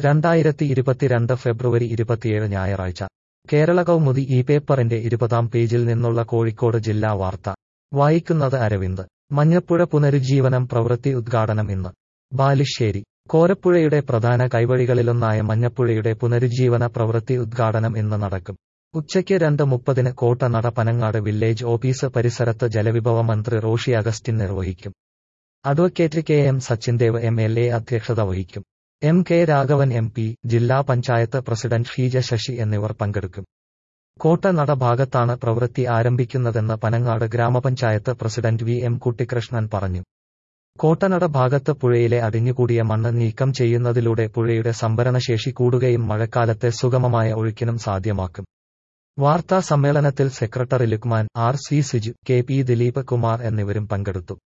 രണ്ടായിരത്തി ഇരുപത്തിരണ്ട് ഫെബ്രുവരി ഇരുപത്തിയേഴ് ഞായറാഴ്ച കേരള കൗമുദി ഈ പേപ്പറിന്റെ ഇരുപതാം പേജിൽ നിന്നുള്ള കോഴിക്കോട് ജില്ലാ വാർത്ത വായിക്കുന്നത് അരവിന്ദ് മഞ്ഞപ്പുഴ പുനരുജ്ജീവനം പ്രവൃത്തി ഉദ്ഘാടനം ഇന്ന് ബാലുശ്ശേരി കോരപ്പുഴയുടെ പ്രധാന കൈവഴികളിലൊന്നായ മഞ്ഞപ്പുഴയുടെ പുനരുജ്ജീവന പ്രവൃത്തി ഉദ്ഘാടനം ഇന്ന് നടക്കും ഉച്ചയ്ക്ക് രണ്ട് മുപ്പതിന് കോട്ടനട പനങ്ങാട് വില്ലേജ് ഓഫീസ് പരിസരത്ത് ജലവിഭവ മന്ത്രി റോഷി അഗസ്റ്റിൻ നിർവഹിക്കും advocate K M Sachindev M L A അധ്യക്ഷത വഹിക്കും M K Raghavan M P ജില്ലാ പഞ്ചായത്ത് പ്രസിഡന്റ് ഷീജ ശശി എന്നിവർ പങ്കെടുക്കും കോട്ടനട ഭാഗത്താണ് പ്രവൃത്തി ആരംഭിക്കുന്നതെന്ന് പനങ്ങാട് ഗ്രാമപഞ്ചായത്ത് പ്രസിഡന്റ് വി എം കുട്ടിക്കൃഷ്ണൻ പറഞ്ഞു കോട്ടനട ഭാഗത്ത് പുഴയിലെ അടിഞ്ഞുകൂടിയ മണ്ണ് നീക്കം ചെയ്യുന്നതിലൂടെ പുഴയുടെ സംഭരണശേഷി കൂടുകയും മഴക്കാലത്തെ സുഗമമായ ഒഴുക്കിനും സാധ്യമാക്കും വാർത്താ സമ്മേളനത്തിൽ secretary Luqman R C Siju K P Dileep Kumar എന്നിവരും പങ്കെടുത്തു